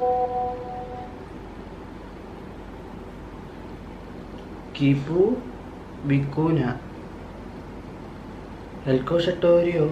കിപു വിക്കൂന Eelco ഷട്ടോരിയോ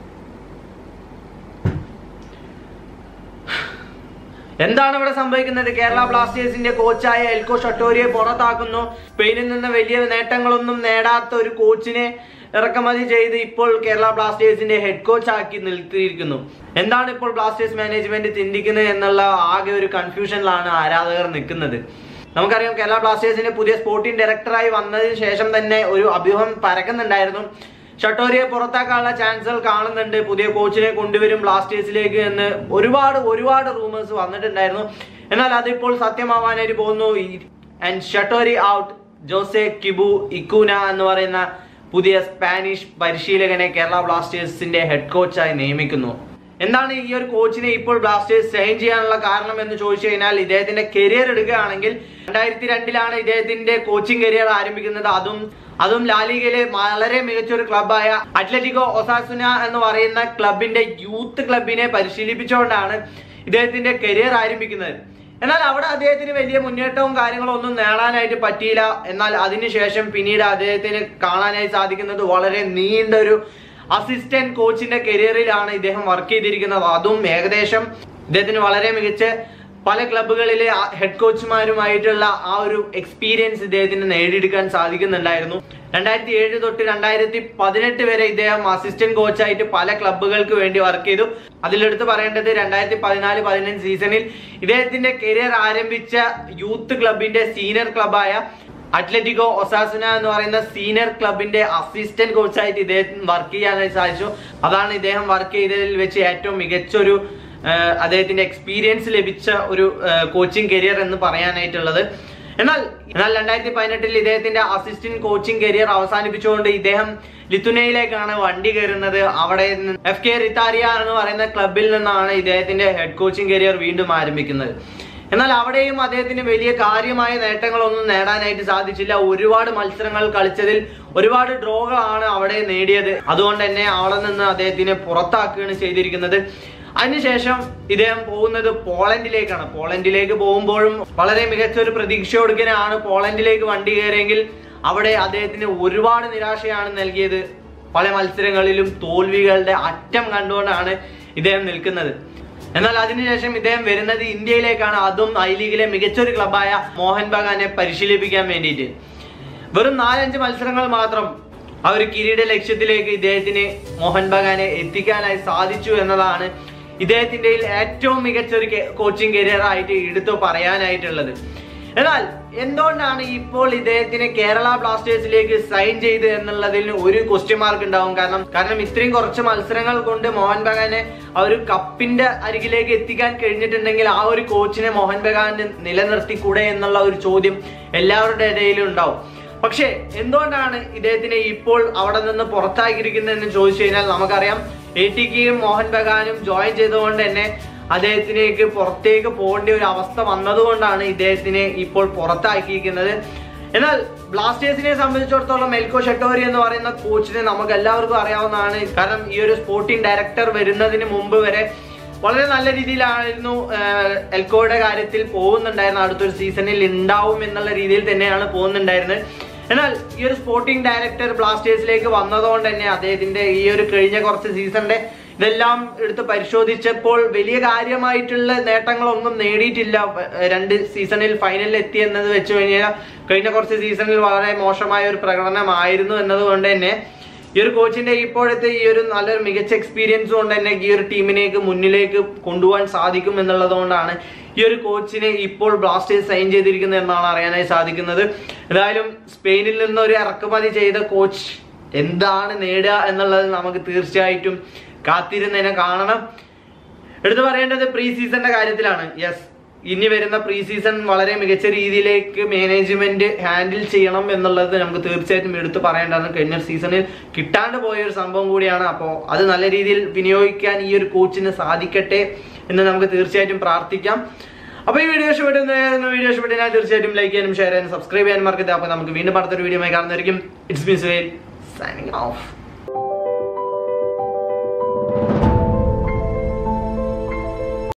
എന്താണ് ഇവിടെ സംഭവിക്കുന്നത് കേരള ബ്ലാസ്റ്റേഴ്സിന്റെ കോച്ചായ എൽക്കോ ഷട്ടോരിയെ പുറത്താക്കുന്നു സ്പെയിനിൽ നിന്ന് വലിയ നേട്ടങ്ങളൊന്നും നേടാത്ത ഒരു കോച്ചിനെ ഇറക്കുമതി ചെയ്ത് ഇപ്പോൾ കേരള ബ്ലാസ്റ്റേഴ്സിന്റെ ഹെഡ് കോച്ച് ആക്കി നിർത്തിയിരിക്കുന്നു എന്താണ് ഇപ്പോൾ ബ്ലാസ്റ്റേഴ്സ് മാനേജ്മെന്റ് ചിന്തിക്കുന്നത് എന്നുള്ള ആകെ ഒരു കൺഫ്യൂഷനിലാണ് ആരാധകർ നിൽക്കുന്നത് നമുക്കറിയാം കേരള ബ്ലാസ്റ്റേഴ്സിന്റെ പുതിയ സ്പോർട്ടിംഗ് ഡയറക്ടറായി വന്നതിന് ശേഷം തന്നെ ഒരു അഭ്യൂഹം പരക്കുന്നുണ്ടായിരുന്നു ഷട്ടോരിയെ പുറത്താക്കാനുള്ള ചാൻസുകൾ കാണുന്നുണ്ട് പുതിയ കോച്ചിനെ കൊണ്ടുവരും ബ്ലാസ്റ്റേഴ്സിലേക്ക് എന്ന് ഒരുപാട് ഒരുപാട് റൂമേഴ്സ് വന്നിട്ടുണ്ടായിരുന്നു എന്നാൽ അതിപ്പോൾ സത്യമാവാനായിട്ട് പോകുന്നു and Schattorie out Jose Kibu Vicuna എന്ന് പറയുന്ന പുതിയ സ്പാനിഷ് പരിശീലകനെ കേരള ബ്ലാസ്റ്റേഴ്സിന്റെ ഹെഡ് കോച്ചായി നിയമിക്കുന്നു എന്താണ് ഈ ഒരു കോച്ചിനെ ഇപ്പോൾ ബ്ലാസ്റ്റേഴ്സ് സൈൻ ചെയ്യാനുള്ള കാരണം എന്ന് ചോദിച്ചു കഴിഞ്ഞാൽ ഇദ്ദേഹത്തിന്റെ കരിയർ എടുക്കുകയാണെങ്കിൽ രണ്ടായിരത്തി രണ്ടിലാണ് ഇദ്ദേഹത്തിന്റെ കോച്ചിങ് കരിയർ ആരംഭിക്കുന്നത് അതും അതും ലാലിഗയിലെ വളരെ മികച്ച ഒരു ക്ലബായ അത്ലറ്റിക്കോ ഒസാസുന എന്ന് പറയുന്ന ക്ലബിന്റെ യൂത്ത് ക്ലബിനെ പരിശീലിപ്പിച്ചുകൊണ്ടാണ് ഇദ്ദേഹത്തിന്റെ കരിയർ ആരംഭിക്കുന്നത് എന്നാൽ അവിടെ അദ്ദേഹത്തിന് വലിയ മുന്നേറ്റവും കാര്യങ്ങളും ഒന്നും നേടാനായിട്ട് പറ്റിയില്ല എന്നാൽ അതിനുശേഷം പിന്നീട് അദ്ദേഹത്തിന് കാണാനായി സാധിക്കുന്നത് വളരെ നീണ്ട ഒരു അസിസ്റ്റന്റ് കോച്ചിന്റെ കരിയറിലാണ് ഇദ്ദേഹം വർക്ക് ചെയ്തിരിക്കുന്നത് അതും ഏകദേശം ഇദ്ദേഹത്തിന് വളരെ മികച്ച പല ക്ലബുകളിലെ ഹെഡ് കോച്ചുമാരുമായിട്ടുള്ള ആ ഒരു എക്സ്പീരിയൻസ് ഇദ്ദേഹത്തിന് നേടിയെടുക്കാൻ സാധിക്കുന്നുണ്ടായിരുന്നു രണ്ടായിരത്തി ഏഴ് തൊട്ട് രണ്ടായിരത്തി പതിനെട്ട് വരെ ഇദ്ദേഹം അസിസ്റ്റന്റ് കോച്ചായിട്ട് പല ക്ലബുകൾക്ക് വേണ്ടി വർക്ക് ചെയ്തു അതിലെടുത്ത് പറയേണ്ടത് രണ്ടായിരത്തി പതിനാല് പതിനഞ്ച് സീസണിൽ ഇദ്ദേഹത്തിന്റെ കരിയർ ആരംഭിച്ച യൂത്ത് ക്ലബിന്റെ സീനിയർ ക്ലബായ അത്ലറ്റിക്കോ ഒസാസുന എന്ന് പറയുന്ന സീനിയർ ക്ലബിന്റെ അസിസ്റ്റന്റ് കോച്ചായിട്ട് ഇദ്ദേഹത്തിന് വർക്ക് ചെയ്യാനായി സാധിച്ചു അതാണ് ഇദ്ദേഹം വർക്ക് ചെയ്തതിൽ വെച്ച് ഏറ്റവും മികച്ചൊരു ആഹ്, അദ്ദേഹത്തിന്റെ എക്സ്പീരിയൻസ് ലഭിച്ച ഒരു കോച്ചിങ് കരിയർ എന്ന് പറയാനായിട്ടുള്ളത് എന്നാൽ എന്നാൽ രണ്ടായിരത്തി പതിനെട്ടിൽ ഇദ്ദേഹത്തിന്റെ അസിസ്റ്റന്റ് കോച്ചിങ് കരിയർ അവസാനിപ്പിച്ചുകൊണ്ട് ഇദ്ദേഹം ലിത്തുനയിലേക്കാണ് വണ്ടി കയറുന്നത് അവിടെ എഫ് കെ റിത്താരിയ എന്ന് പറയുന്ന ക്ലബിൽ നിന്നാണ് ഇദ്ദേഹത്തിന്റെ ഹെഡ് കോച്ചിങ് കരിയർ വീണ്ടും ആരംഭിക്കുന്നത് എന്നാൽ അവിടെയും അദ്ദേഹത്തിന് വലിയ കാര്യമായ നേട്ടങ്ങളൊന്നും നേടാനായിട്ട് സാധിച്ചില്ല ഒരുപാട് മത്സരങ്ങൾ കളിച്ചതിൽ ഒരുപാട് ഡ്രോകളാണ് അവിടെ നേടിയത് അതുകൊണ്ട് തന്നെ അവിടെ നിന്ന് അദ്ദേഹത്തിനെ പുറത്താക്കുകയാണ് ചെയ്തിരിക്കുന്നത് അതിനുശേഷം ഇദ്ദേഹം പോകുന്നത് പോളണ്ടിലേക്കാണ് പോളണ്ടിലേക്ക് പോകുമ്പോഴും വളരെ മികച്ച ഒരു പ്രതീക്ഷയോടുക്കനാണ് പോളണ്ടിലേക്ക് വണ്ടി കയറിയെങ്കിൽ അവിടെ അദ്ദേഹത്തിന് ഒരുപാട് നിരാശയാണ് നൽകിയത് പല മത്സരങ്ങളിലും തോൽവികളുടെ അറ്റം കണ്ടുകൊണ്ടാണ് ഇദ്ദേഹം നിൽക്കുന്നത് എന്നാൽ അതിനുശേഷം ഇദ്ദേഹം വരുന്നത് ഇന്ത്യയിലേക്കാണ് അതും ഐ ലീഗിലെ മികച്ചൊരു ക്ലബായ മോഹൻ ബഗാനെ പരിശീലിപ്പിക്കാൻ വേണ്ടിയിട്ട് വെറും നാലഞ്ച് മത്സരങ്ങൾ മാത്രം ആ ഒരു കിരീട ലക്ഷ്യത്തിലേക്ക് ഇദ്ദേഹത്തിന് മോഹൻ ബഗാനെ എത്തിക്കാനായി സാധിച്ചു എന്നതാണ് ഇദ്ദേഹത്തിന്റെ ഏറ്റവും മികച്ച ഒരു കോച്ചിങ് കരിയർ ആയിട്ട് എടുത്തു പറയാനായിട്ടുള്ളത് എന്നാൽ എന്തുകൊണ്ടാണ് ഇപ്പോൾ ഇദ്ദേഹത്തിനെ കേരള ബ്ലാസ്റ്റേഴ്സിലേക്ക് സൈൻ ചെയ്ത് എന്നുള്ളതിന് ഒരു ക്വസ്റ്റ്യൻ മാർക്ക് ഉണ്ടാവും കാരണം കാരണം ഇത്രയും കുറച്ച് മത്സരങ്ങൾ കൊണ്ട് മോഹൻ ബഗാനെ ആ ഒരു കപ്പിന്റെ അരികിലേക്ക് എത്തിക്കാൻ കഴിഞ്ഞിട്ടുണ്ടെങ്കിൽ ആ ഒരു കോച്ചിനെ മോഹൻ ബഗാന് നിലനിർത്തിക്കൂടെ എന്നുള്ള ഒരു ചോദ്യം എല്ലാവരുടെ ഇടയിലും ഉണ്ടാവും പക്ഷേ എന്തുകൊണ്ടാണ് ഇദ്ദേഹത്തിനെ ഇപ്പോൾ അവിടെ നിന്ന് പുറത്താക്കിയിരിക്കുന്നതെന്ന് ചോദിച്ചു കഴിഞ്ഞാൽ നമുക്കറിയാം എ ടിക്കും മോഹൻ ബഗാനും ജോയിൻ ചെയ്തുകൊണ്ട് തന്നെ അദ്ദേഹത്തിലേക്ക് പുറത്തേക്ക് പോകേണ്ട ഒരു അവസ്ഥ വന്നതുകൊണ്ടാണ് ഇദ്ദേഹത്തിനെ ഇപ്പോൾ പുറത്താക്കിയിരിക്കുന്നത് എന്നാൽ ബ്ലാസ്റ്റേഴ്സിനെ സംബന്ധിച്ചിടത്തോളം എൽക്കോ ഷെട്ടോരി എന്ന് പറയുന്ന കോച്ചിനെ നമുക്ക് എല്ലാവർക്കും അറിയാവുന്നതാണ് കാരണം ഈ ഒരു സ്പോർട്ടിംഗ് ഡയറക്ടർ വരുന്നതിന് മുമ്പ് വരെ വളരെ നല്ല രീതിയിലായിരുന്നു ആഹ്, എൽക്കോയുടെ കാര്യത്തിൽ പോകുന്നുണ്ടായിരുന്നത് അടുത്തൊരു സീസണിൽ ഉണ്ടാവും എന്നുള്ള രീതിയിൽ തന്നെയാണ് പോകുന്നുണ്ടായിരുന്നത് എന്നാൽ ഈ ഒരു സ്പോർട്ടിംഗ് ഡയറക്ടർ ബ്ലാസ്റ്റേഴ്സിലേക്ക് വന്നതുകൊണ്ട് തന്നെ അദ്ദേഹത്തിന്റെ ഈ ഒരു കഴിഞ്ഞ കുറച്ച് സീസണിന്റെ ഇതെല്ലാം എടുത്ത് പരിശോധിച്ചപ്പോൾ വലിയ കാര്യമായിട്ടുള്ള നേട്ടങ്ങളൊന്നും നേടിയിട്ടില്ല ഏർ രണ്ട് സീസണിൽ ഫൈനലിൽ എത്തി എന്നത് വെച്ച് കഴിഞ്ഞാൽ കഴിഞ്ഞ കുറച്ച് സീസണിൽ വളരെ മോശമായ ഒരു പ്രകടനമായിരുന്നു എന്നതുകൊണ്ട് തന്നെ ഈ ഒരു കോച്ചിന്റെ ഇപ്പോഴത്തെ ഈ ഒരു നല്ലൊരു മികച്ച എക്സ്പീരിയൻസ് കൊണ്ട് തന്നെ ഈ ഒരു ടീമിലേക്ക് മുന്നിലേക്ക് കൊണ്ടുപോകാൻ സാധിക്കും എന്നുള്ളത് കൊണ്ടാണ് ഈ ഒരു കോച്ചിനെ ഇപ്പോൾ ബ്ലാസ്റ്റേഴ്സ് സൈൻ ചെയ്തിരിക്കുന്നത് എന്നാണ് അറിയാനായി സാധിക്കുന്നത് ഏതായാലും സ്പെയിനിൽ നിന്ന് ഒരു ഇറക്കുമതി ചെയ്ത കോച്ച് എന്താണ് നേടുക എന്നുള്ളത് നമുക്ക് തീർച്ചയായിട്ടും കാത്തിരുന്നതിനെ കാണണം എടുത്തു പറയേണ്ടത് പ്രീ സീസണിന്റെ കാര്യത്തിലാണ് യെസ് ഇനി വരുന്ന പ്രീ സീസൺ വളരെ മികച്ച രീതിയിലേക്ക് മാനേജ്മെന്റ് ഹാൻഡിൽ ചെയ്യണം എന്നുള്ളത് നമുക്ക് തീർച്ചയായിട്ടും എടുത്തു പറയേണ്ടതാണ് കഴിഞ്ഞ സീസണിൽ കിട്ടാണ്ട് പോയ ഒരു സംഭവം കൂടിയാണ് അപ്പോൾ അത് നല്ല രീതിയിൽ വിനിയോഗിക്കാൻ ഈ ഒരു കോച്ചിന് സാധിക്കട്ടെ എന്ന് നമുക്ക് തീർച്ചയായിട്ടും പ്രാർത്ഥിക്കാം അപ്പോൾ ഈ വീഡിയോ ഇഷ്ടപ്പെടുന്ന വീഡിയോ ഇഷ്ടപ്പെട്ടാൽ തീർച്ചയായിട്ടും ലൈക്ക് ചെയ്യാനും ഷെയർ ചെയ്യാനും സബ്സ്ക്രൈബ് ചെയ്യാനും മറക്കരുത് അപ്പോൾ നമുക്ക് വീണ്ടും അടുത്തൊരു വീഡിയോ കാണുന്നതായിരിക്കും ഇറ്റ്സ് മീസ് സൈനിങ് ഓഫ്